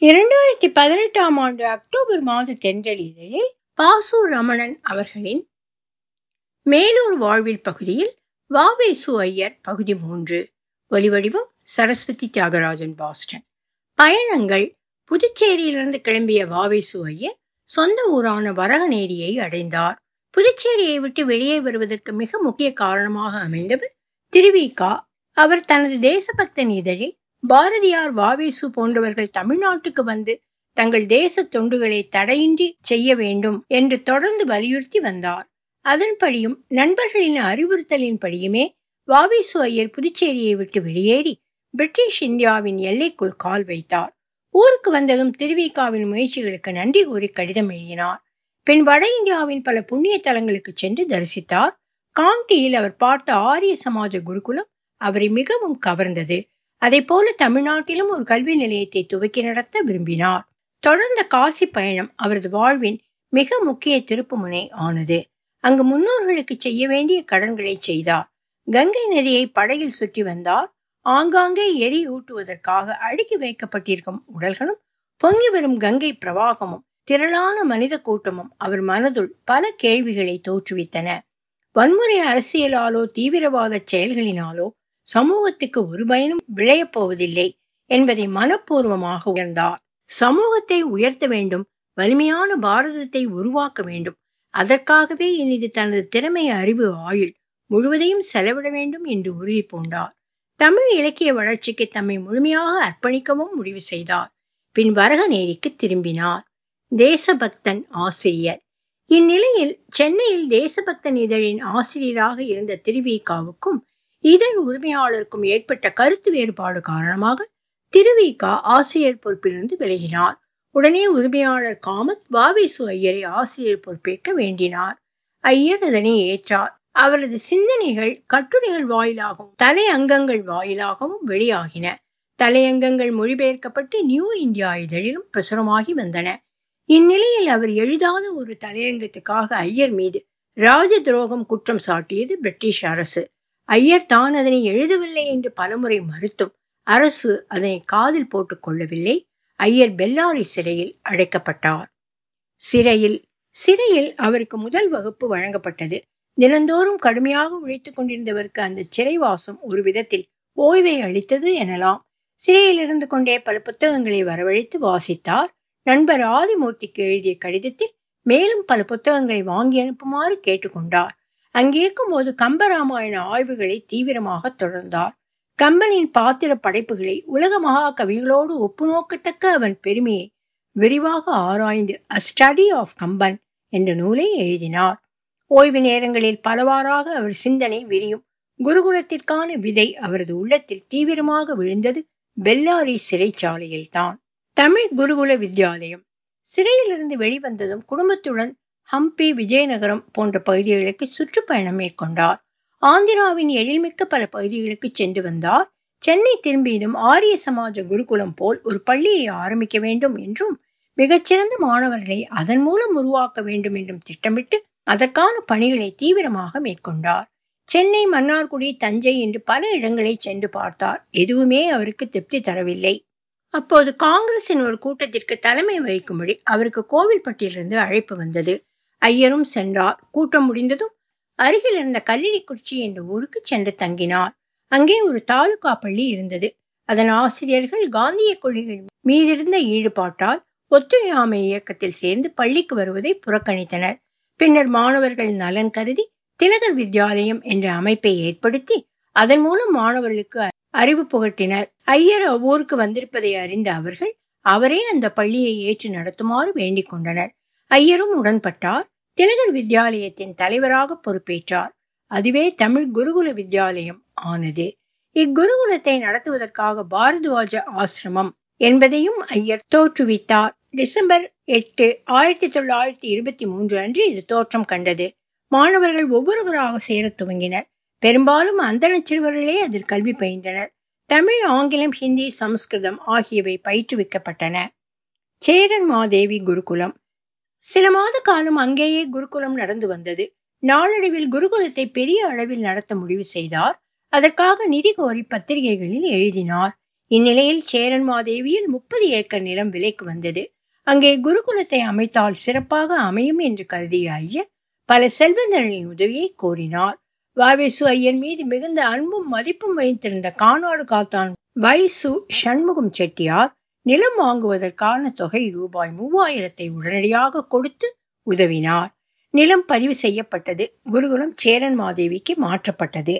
இரண்டாயிரத்தி பதினெட்டாம் ஆண்டு அக்டோபர் மாத தென்றல் இதழில் பாசு ரமணன் அவர்களின் மேலூர் வாழ்வில் பகுதியில் வாவேசு ஐயர் பகுதி மூன்று ஒலிவடிவம் சரஸ்வதி தியாகராஜன் பாஸ்டன் பயணங்கள் புதுச்சேரியிலிருந்து கிளம்பிய வாவேசு ஐயர் சொந்த ஊரான வரகநேரியை அடைந்தார் புதுச்சேரியை விட்டு வெளியே வருவதற்கு மிக முக்கிய காரணமாக அமைந்தவர் திருவிகா அவர் தனது தேசபக்தன் இதழில் பாரதியார் வாவேசு போன்றவர்கள் தமிழ்நாட்டுக்கு வந்து தங்கள் தேச தொண்டுகளை தடையின்றி செய்ய வேண்டும் என்று தொடர்ந்து வலியுறுத்தி வந்தார் அதன்படியும் நண்பர்களின் அறிவுறுத்தலின்படியுமே வாவேசு ஐயர் புதுச்சேரியை விட்டு வெளியேறி பிரிட்டிஷ் இந்தியாவின் எல்லைக்குள் கால் வைத்தார் ஊருக்கு வந்ததும் திருவிகாவின் முயற்சிகளுக்கு நன்றி கூறி கடிதம் எழுதினார் பின் வட இந்தியாவின் பல புண்ணிய தலங்களுக்கு சென்று தரிசித்தார் காங்கியில் அவர் பார்த்த ஆரிய சமாஜ குருகுலம் அவரை மிகவும் கவர்ந்தது அதை போல தமிழ்நாட்டிலும் ஒரு கல்வி நிலையத்தை துவக்கி நடத்த விரும்பினார் தொடர்ந்த காசி பயணம் அவரது வாழ்வின் மிக முக்கிய திருப்புமுனை ஆனது அங்கு முன்னோர்களுக்கு செய்ய வேண்டிய கடன்களை செய்தார் கங்கை நதியை படகில் சுற்றி வந்தார் ஆங்காங்கே எரி ஊட்டுவதற்காக அடுக்கி வைக்கப்பட்டிருக்கும் உடல்களும் பொங்கி வரும் கங்கை பிரவாகமும் திரளான மனித கூட்டமும் அவர் மனதுள் பல கேள்விகளை தோற்றுவித்தன வன்முறை அரசியலாலோ தீவிரவாத செயல்களினாலோ சமூகத்துக்கு ஒரு பயனும் விளையப் போவதில்லை என்பதை மனப்பூர்வமாக உயர்ந்தார் சமூகத்தை உயர்த்த வேண்டும் வலிமையான பாரதத்தை உருவாக்க வேண்டும் அதற்காகவே இனிது தனது திறமை அறிவு ஆயுள் முழுவதையும் செலவிட வேண்டும் என்று உறுதி பூண்டார் தமிழ் இலக்கிய வளர்ச்சிக்கு தம்மை முழுமையாக அர்ப்பணிக்கவும் முடிவு செய்தார் பின் வரகநேரிக்கு திரும்பினார் தேசபக்தன் ஆசிரியர் இந்நிலையில் சென்னையில் தேசபக்தன் இதழின் ஆசிரியராக இருந்த திருவிகாவுக்கும் இதழ் உரிமையாளருக்கும் ஏற்பட்ட கருத்து வேறுபாடு காரணமாக திருவிகா ஆசிரியர் பொறுப்பிலிருந்து விலகினார் உடனே உரிமையாளர் காமத் வாவேசு ஐயரை ஆசிரியர் பொறுப்பேற்க வேண்டினார் ஐயர் அதனை ஏற்றார் அவரது சிந்தனைகள் கட்டுரைகள் வாயிலாகவும் தலை அங்கங்கள் வாயிலாகவும் வெளியாகின தலையங்கங்கள் மொழிபெயர்க்கப்பட்டு நியூ இந்தியா இதழிலும் பிரசுரமாகி வந்தன இந்நிலையில் அவர் எழுதாத ஒரு தலையங்கத்துக்காக ஐயர் மீது ராஜ துரோகம் குற்றம் சாட்டியது பிரிட்டிஷ் அரசு ஐயர் தான் அதனை எழுதவில்லை என்று பலமுறை மறுத்தும் அரசு அதனை காதில் போட்டுக் கொள்ளவில்லை ஐயர் பெல்லாரி சிறையில் அழைக்கப்பட்டார் சிறையில் சிறையில் அவருக்கு முதல் வகுப்பு வழங்கப்பட்டது தினந்தோறும் கடுமையாக உழைத்துக் கொண்டிருந்தவருக்கு அந்த சிறைவாசம் ஒரு விதத்தில் ஓய்வை அளித்தது எனலாம் சிறையில் இருந்து கொண்டே பல புத்தகங்களை வரவழைத்து வாசித்தார் நண்பர் ஆதிமூர்த்திக்கு எழுதிய கடிதத்தில் மேலும் பல புத்தகங்களை வாங்கி அனுப்புமாறு கேட்டுக்கொண்டார் அங்கிருக்கும் போது கம்பராமாயண ஆய்வுகளை தீவிரமாக தொடர்ந்தார் கம்பனின் பாத்திர படைப்புகளை உலக மகா கவிகளோடு ஒப்புநோக்கத்தக்க அவன் பெருமையை விரிவாக ஆராய்ந்து அ ஸ்டடி ஆஃப் கம்பன் என்ற நூலை எழுதினார் ஓய்வு நேரங்களில் பலவாறாக அவர் சிந்தனை விரியும் குருகுலத்திற்கான விதை அவரது உள்ளத்தில் தீவிரமாக விழுந்தது பெல்லாரி சிறைச்சாலையில் தான் தமிழ் குருகுல வித்யாலயம் சிறையிலிருந்து வெளிவந்ததும் குடும்பத்துடன் ஹம்பி விஜயநகரம் போன்ற பகுதிகளுக்கு சுற்றுப்பயணம் மேற்கொண்டார் ஆந்திராவின் எழில்மிக்க பல பகுதிகளுக்கு சென்று வந்தார் சென்னை திரும்பியதும் ஆரிய சமாஜ குருகுலம் போல் ஒரு பள்ளியை ஆரம்பிக்க வேண்டும் என்றும் மிகச்சிறந்த மாணவர்களை அதன் மூலம் உருவாக்க வேண்டும் என்றும் திட்டமிட்டு அதற்கான பணிகளை தீவிரமாக மேற்கொண்டார் சென்னை மன்னார்குடி தஞ்சை என்று பல இடங்களை சென்று பார்த்தார் எதுவுமே அவருக்கு திருப்தி தரவில்லை அப்போது காங்கிரசின் ஒரு கூட்டத்திற்கு தலைமை வகிக்கும்படி அவருக்கு கோவில்பட்டியிலிருந்து அழைப்பு வந்தது ஐயரும் சென்றார் கூட்டம் முடிந்ததும் அருகில் இருந்த கல்லிடிக்குறிச்சி என்ற ஊருக்கு சென்று தங்கினார் அங்கே ஒரு தாலுகா பள்ளி இருந்தது அதன் ஆசிரியர்கள் காந்திய கொள்கைகள் மீதிருந்த ஈடுபாட்டால் ஒத்துழையாமை இயக்கத்தில் சேர்ந்து பள்ளிக்கு வருவதை புறக்கணித்தனர் பின்னர் மாணவர்கள் நலன் கருதி திலகர் வித்யாலயம் என்ற அமைப்பை ஏற்படுத்தி அதன் மூலம் மாணவர்களுக்கு அறிவு புகட்டினர் ஐயர் அவ்வூருக்கு வந்திருப்பதை அறிந்த அவர்கள் அவரே அந்த பள்ளியை ஏற்று நடத்துமாறு வேண்டிக் கொண்டனர் ஐயரும் உடன்பட்டார் திலகர் வித்யாலயத்தின் தலைவராக பொறுப்பேற்றார் அதுவே தமிழ் குருகுல வித்யாலயம் ஆனது இக்குருகுலத்தை நடத்துவதற்காக பாரதுவாஜ ஆசிரமம் என்பதையும் ஐயர் தோற்றுவித்தார் டிசம்பர் எட்டு ஆயிரத்தி தொள்ளாயிரத்தி இருபத்தி மூன்று அன்று இது தோற்றம் கண்டது மாணவர்கள் ஒவ்வொருவராக சேரத் துவங்கினர் பெரும்பாலும் அந்தன சிறுவர்களே அதில் கல்வி பயின்றனர் தமிழ் ஆங்கிலம் ஹிந்தி சமஸ்கிருதம் ஆகியவை பயிற்றுவிக்கப்பட்டன சேரன் மாதேவி குருகுலம் சில மாத காலம் அங்கேயே குருகுலம் நடந்து வந்தது நாளடைவில் குருகுலத்தை பெரிய அளவில் நடத்த முடிவு செய்தார் அதற்காக நிதி கோரி பத்திரிகைகளில் எழுதினார் இந்நிலையில் சேரன்மாதேவியில் முப்பது ஏக்கர் நிலம் விலைக்கு வந்தது அங்கே குருகுலத்தை அமைத்தால் சிறப்பாக அமையும் என்று கருதிய ஐயர் பல செல்வந்தர்களின் உதவியை கோரினார் வாவேசு ஐயர் மீது மிகுந்த அன்பும் மதிப்பும் வைத்திருந்த காணாடு காத்தான் வைசு சண்முகம் செட்டியார் நிலம் வாங்குவதற்கான தொகை ரூபாய் மூவாயிரத்தை உடனடியாக கொடுத்து உதவினார் நிலம் பதிவு செய்யப்பட்டது குருகுலம் சேரன் மாதேவிக்கு மாற்றப்பட்டது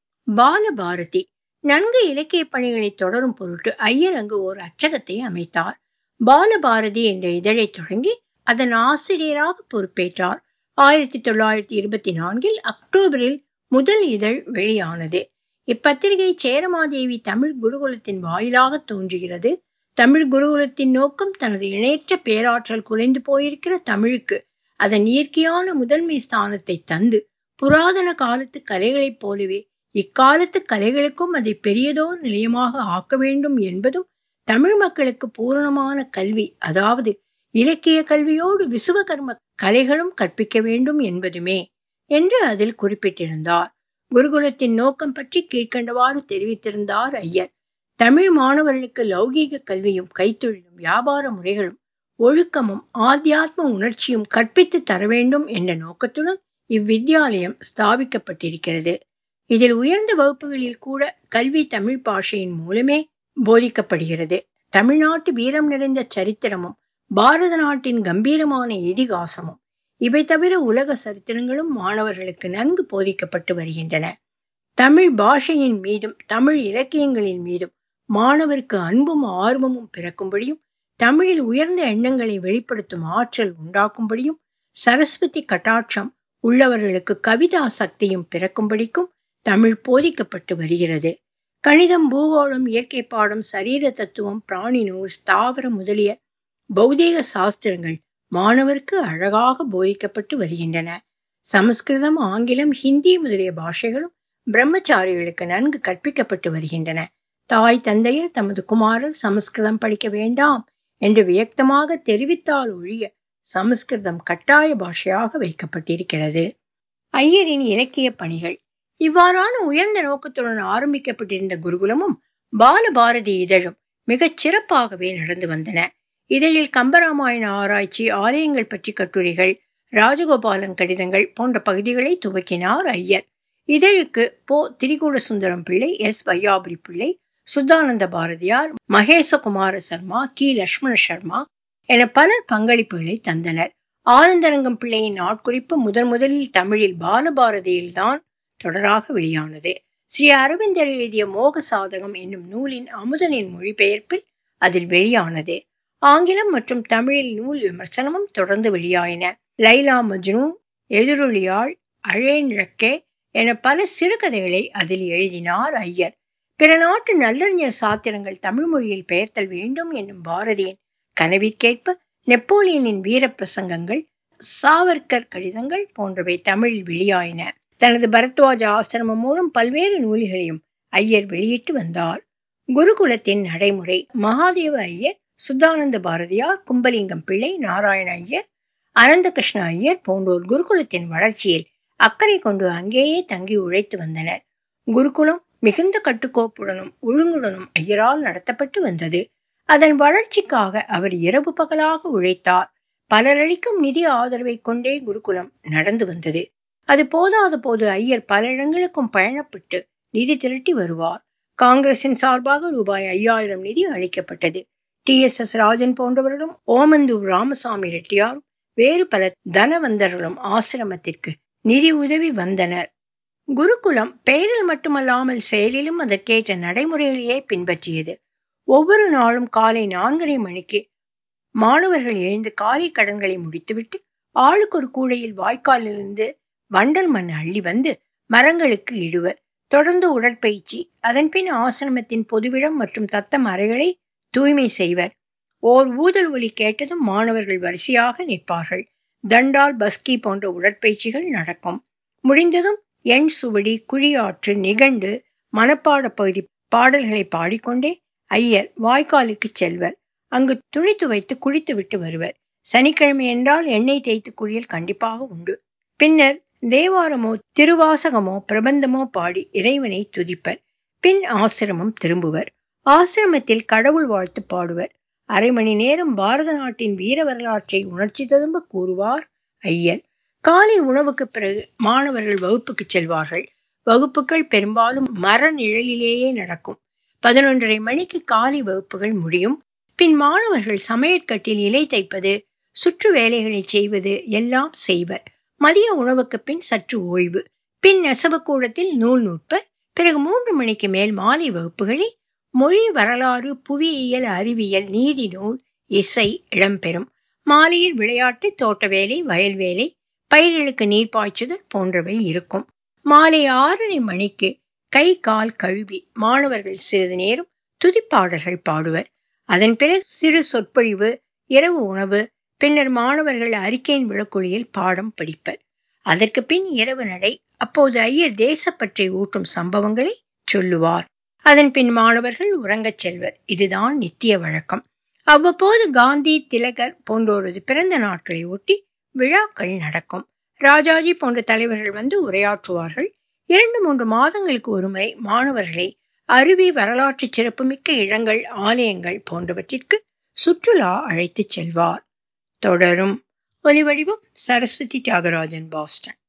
பாலபாரதி நன்கு இலக்கிய பணிகளை தொடரும் பொருட்டு ஐயர் அங்கு ஓர் அச்சகத்தை அமைத்தார் பாலபாரதி என்ற இதழை தொடங்கி அதன் ஆசிரியராக பொறுப்பேற்றார் ஆயிரத்தி தொள்ளாயிரத்தி இருபத்தி நான்கில் அக்டோபரில் முதல் இதழ் வெளியானது இப்பத்திரிகை சேரமாதேவி தமிழ் குருகுலத்தின் வாயிலாக தோன்றுகிறது தமிழ் குருகுலத்தின் நோக்கம் தனது இணையற்ற பேராற்றல் குறைந்து போயிருக்கிற தமிழுக்கு அதன் இயற்கையான முதன்மை ஸ்தானத்தை தந்து புராதன காலத்து கலைகளைப் போலவே இக்காலத்து கலைகளுக்கும் அதை பெரியதோர் நிலையமாக ஆக்க வேண்டும் என்பதும் தமிழ் மக்களுக்கு பூரணமான கல்வி அதாவது இலக்கிய கல்வியோடு விசுவகர்ம கலைகளும் கற்பிக்க வேண்டும் என்பதுமே என்று அதில் குறிப்பிட்டிருந்தார் குருகுலத்தின் நோக்கம் பற்றி கீழ்கண்டவாறு தெரிவித்திருந்தார் ஐயர் தமிழ் மாணவர்களுக்கு லௌகீக கல்வியும் கைத்தொழிலும் வியாபார முறைகளும் ஒழுக்கமும் ஆத்தியாத்ம உணர்ச்சியும் கற்பித்து தர வேண்டும் என்ற நோக்கத்துடன் இவ்வித்யாலயம் ஸ்தாபிக்கப்பட்டிருக்கிறது இதில் உயர்ந்த வகுப்புகளில் கூட கல்வி தமிழ் பாஷையின் மூலமே போதிக்கப்படுகிறது தமிழ்நாட்டு வீரம் நிறைந்த சரித்திரமும் பாரத நாட்டின் கம்பீரமான இதிகாசமும் இவை தவிர உலக சரித்திரங்களும் மாணவர்களுக்கு நன்கு போதிக்கப்பட்டு வருகின்றன தமிழ் பாஷையின் மீதும் தமிழ் இலக்கியங்களின் மீதும் மாணவருக்கு அன்பும் ஆர்வமும் பிறக்கும்படியும் தமிழில் உயர்ந்த எண்ணங்களை வெளிப்படுத்தும் ஆற்றல் உண்டாக்கும்படியும் சரஸ்வதி கட்டாட்சம் உள்ளவர்களுக்கு கவிதா சக்தியும் பிறக்கும்படிக்கும் தமிழ் போதிக்கப்பட்டு வருகிறது கணிதம் பூகோளம் இயற்கை பாடம் சரீர தத்துவம் பிராணி நூல் ஸ்தாவரம் முதலிய பௌதீக சாஸ்திரங்கள் மாணவருக்கு அழகாக போதிக்கப்பட்டு வருகின்றன சமஸ்கிருதம் ஆங்கிலம் ஹிந்தி முதலிய பாஷைகளும் பிரம்மச்சாரிகளுக்கு நன்கு கற்பிக்கப்பட்டு வருகின்றன தாய் தந்தையர் தமது குமாரர் சமஸ்கிருதம் படிக்க வேண்டாம் என்று வியக்தமாக தெரிவித்தால் ஒழிய சமஸ்கிருதம் கட்டாய பாஷையாக வைக்கப்பட்டிருக்கிறது ஐயரின் இலக்கிய பணிகள் இவ்வாறான உயர்ந்த நோக்கத்துடன் ஆரம்பிக்கப்பட்டிருந்த குருகுலமும் பாலபாரதி இதழும் மிகச் சிறப்பாகவே நடந்து வந்தன இதழில் கம்பராமாயண ஆராய்ச்சி ஆலயங்கள் பற்றி கட்டுரைகள் ராஜகோபாலன் கடிதங்கள் போன்ற பகுதிகளை துவக்கினார் ஐயர் இதழுக்கு போ திரிகூட சுந்தரம் பிள்ளை எஸ் வையாபுரி பிள்ளை சுத்தானந்த பாரதியார் மகேசகுமார சர்மா கி லட்சுமண சர்மா என பலர் பங்களிப்புகளை தந்தனர் ஆனந்தரங்கம் பிள்ளையின் நாட்குறிப்பு முதன் முதலில் தமிழில் பாலபாரதியில்தான் தொடராக வெளியானது ஸ்ரீ அரவிந்தர் எழுதிய மோக சாதகம் என்னும் நூலின் அமுதனின் மொழிபெயர்ப்பில் அதில் வெளியானது ஆங்கிலம் மற்றும் தமிழில் நூல் விமர்சனமும் தொடர்ந்து வெளியாயின லைலா மஜ்னு எதிரொலியாள் அழேன் ரக்கே என பல சிறுகதைகளை அதில் எழுதினார் ஐயர் பிற நாட்டு நல்லறிஞர் சாத்திரங்கள் தமிழ் மொழியில் பெயர்த்தல் வேண்டும் என்னும் பாரதியின் கனவிற்கேற்ப நெப்போலியனின் வீர பிரசங்கங்கள் சாவர்கர் கடிதங்கள் போன்றவை தமிழில் வெளியாயின தனது பரத்வாஜ ஆசிரமம் மூலம் பல்வேறு நூல்களையும் ஐயர் வெளியிட்டு வந்தார் குருகுலத்தின் நடைமுறை மகாதேவ ஐயர் சுத்தானந்த பாரதியார் கும்பலிங்கம் பிள்ளை நாராயண ஐயர் அனந்தகிருஷ்ண ஐயர் போன்றோர் குருகுலத்தின் வளர்ச்சியில் அக்கறை கொண்டு அங்கேயே தங்கி உழைத்து வந்தனர் குருகுலம் மிகுந்த கட்டுக்கோப்புடனும் ஒழுங்குடனும் ஐயரால் நடத்தப்பட்டு வந்தது அதன் வளர்ச்சிக்காக அவர் இரவு பகலாக உழைத்தார் பலரளிக்கும் நிதி ஆதரவை கொண்டே குருகுலம் நடந்து வந்தது அது போதாத போது ஐயர் பல இடங்களுக்கும் பயணப்பட்டு நிதி திரட்டி வருவார் காங்கிரசின் சார்பாக ரூபாய் ஐயாயிரம் நிதி அளிக்கப்பட்டது டி எஸ் எஸ் ராஜன் போன்றவர்களும் ஓமந்தூர் ராமசாமி ரெட்டியாரும் வேறு பல தனவந்தர்களும் ஆசிரமத்திற்கு நிதி உதவி வந்தனர் குருகுலம் பெயரில் மட்டுமல்லாமல் செயலிலும் அதற்கேற்ற நடைமுறைகளையே பின்பற்றியது ஒவ்வொரு நாளும் காலை நான்கரை மணிக்கு மாணவர்கள் எழுந்து காலை கடன்களை முடித்துவிட்டு ஆளுக்கு ஒரு கூடையில் வாய்க்காலிலிருந்து வண்டல் மண் அள்ளி வந்து மரங்களுக்கு இடுவர் தொடர்ந்து உடற்பயிற்சி அதன்பின் ஆசிரமத்தின் பொதுவிடம் மற்றும் தத்தம் அறைகளை தூய்மை செய்வர் ஓர் ஊதல் ஒலி கேட்டதும் மாணவர்கள் வரிசையாக நிற்பார்கள் தண்டால் பஸ்கி போன்ற உடற்பயிற்சிகள் நடக்கும் முடிந்ததும் எண் சுவடி குழியாற்று நிகண்டு மனப்பாட பகுதி பாடல்களை பாடிக்கொண்டே ஐயர் வாய்க்காலுக்கு செல்வர் அங்கு துணி துவைத்து குளித்து விட்டு வருவர் சனிக்கிழமை என்றால் எண்ணெய் தேய்த்து குளியல் கண்டிப்பாக உண்டு பின்னர் தேவாரமோ திருவாசகமோ பிரபந்தமோ பாடி இறைவனை துதிப்பர் பின் ஆசிரமம் திரும்புவர் ஆசிரமத்தில் கடவுள் வாழ்த்து பாடுவர் அரை மணி நேரம் பாரத நாட்டின் வீர வரலாற்றை உணர்ச்சி ததும்ப கூறுவார் ஐயர் காலை உணவுக்கு பிறகு மாணவர்கள் வகுப்புக்கு செல்வார்கள் வகுப்புகள் பெரும்பாலும் மர நிழலிலேயே நடக்கும் பதினொன்றரை மணிக்கு காலை வகுப்புகள் முடியும் பின் மாணவர்கள் சமையற்கட்டில் இலை தைப்பது சுற்று வேலைகளை செய்வது எல்லாம் செய்வர் மதிய உணவுக்கு பின் சற்று ஓய்வு பின் நெசவு கூடத்தில் நூல் நூற்பர் பிறகு மூன்று மணிக்கு மேல் மாலை வகுப்புகளில் மொழி வரலாறு புவியியல் அறிவியல் நீதி நூல் இசை இடம்பெறும் மாலையில் விளையாட்டு தோட்ட வேலை வயல் வேலை பயிர்களுக்கு நீர் பாய்ச்சுதல் போன்றவை இருக்கும் மாலை ஆறரை மணிக்கு கை கால் கழுவி மாணவர்கள் சிறிது நேரம் துதிப்பாடல்கள் பாடுவர் அதன் பிறகு சிறு சொற்பொழிவு இரவு உணவு பின்னர் மாணவர்கள் அறிக்கையின் விளக்குழியில் பாடம் படிப்பர் அதற்கு பின் இரவு நடை அப்போது ஐயர் தேசப்பற்றை ஊட்டும் சம்பவங்களை சொல்லுவார் அதன் பின் மாணவர்கள் உறங்கச் செல்வர் இதுதான் நித்திய வழக்கம் அவ்வப்போது காந்தி திலகர் போன்றோரது பிறந்த நாட்களை ஒட்டி விழாக்கள் நடக்கும் ராஜாஜி போன்ற தலைவர்கள் வந்து உரையாற்றுவார்கள் இரண்டு மூன்று மாதங்களுக்கு ஒருமுறை மாணவர்களை அருவி வரலாற்று சிறப்புமிக்க இடங்கள் ஆலயங்கள் போன்றவற்றிற்கு சுற்றுலா அழைத்துச் செல்வார் தொடரும் ஒலிவடிவம் சரஸ்வதி தியாகராஜன் பாஸ்டன்